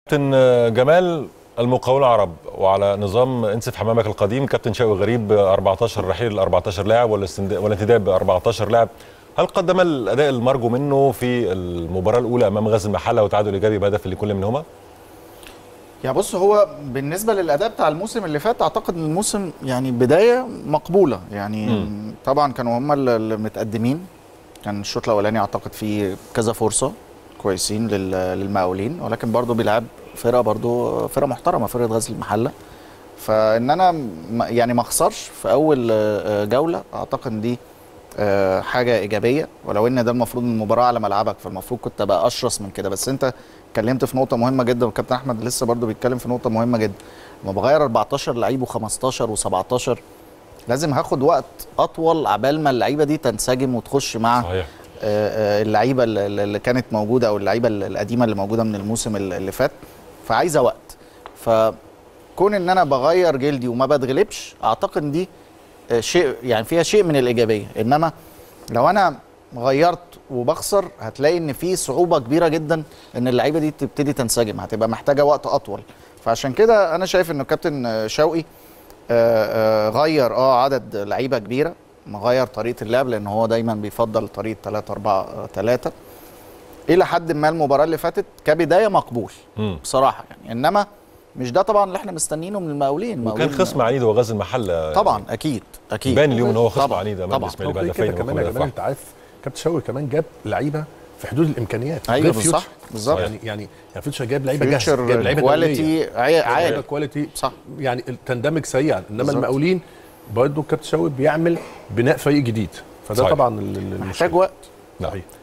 كابتن جمال المقاولون العرب وعلى نظام انسف حمامك القديم كابتن شوقي غريب 14 رحيل ل 14 لاعب والانتداب ب 14 لاعب هل قدم الاداء المرجو منه في المباراه الاولى امام غزل المحله وتعادل ايجابي بهدف لكل منهما؟ يا بص هو بالنسبه للاداء بتاع الموسم اللي فات اعتقد ان الموسم يعني بدايه مقبوله يعني م. طبعا كانوا هم المتقدمين كان الشوط الاولاني اعتقد فيه كذا فرصه كويسين للمقاولين ولكن برضه بيلعب فرقه برضه فرقه محترمه فرقه غزل المحله فان انا يعني ما اخسرش في اول جوله اعتقد ان دي حاجه ايجابيه ولو ان ده المفروض المباراه على ملعبك فالمفروض كنت ابقى اشرس من كده بس انت اتكلمت في نقطه مهمه جدا والكابتن احمد لسه برضه بيتكلم في نقطه مهمه جدا لما بغير 14 لعيب و15 و17 لازم هاخد وقت اطول عبال ما اللعيبه دي تنسجم وتخش مع صحيح. اللعيبه اللي كانت موجوده او اللعيبه القديمه اللي موجوده من الموسم اللي فات فعايزه وقت فكون ان انا بغير جلدي وما بتغلبش اعتقد ان دي شيء يعني فيها شيء من الايجابيه انما لو انا غيرت وبخسر هتلاقي ان في صعوبه كبيره جدا ان اللعيبه دي تبتدي تنسجم هتبقى محتاجه وقت اطول فعشان كده انا شايف ان الكابتن شوقي غير اه عدد لعيبه كبيره مغير طريقه اللعب لان هو دايما بيفضل طريقه 3 4 3 الى حد ما المباراه اللي فاتت كبدايه مقبول م. بصراحه يعني انما مش ده طبعا اللي احنا مستنيينه من المقاولين وكان خصم عنيد هو غزل المحله طبعا يعني اكيد اكيد بان اليوم ان هو خصم طبعا عنيد طبعا امام الاسماعيلي بعد كده كمان يا جماعه انت عارف كابتن شوقي كمان جاب لعيبه في حدود الامكانيات ايوه بالظبط بالظبط يعني يعني يعني فيوتشر جايب لعيبه جاهزه جايب لعيبه كواليتي عالي كواليتي صح يعني تندمج سريعا انما بالزبط. المقاولين برضه كابتن شوقي بيعمل بناء فريق جديد فده صحيح. طبعا محتاج وقت نعم. صحيح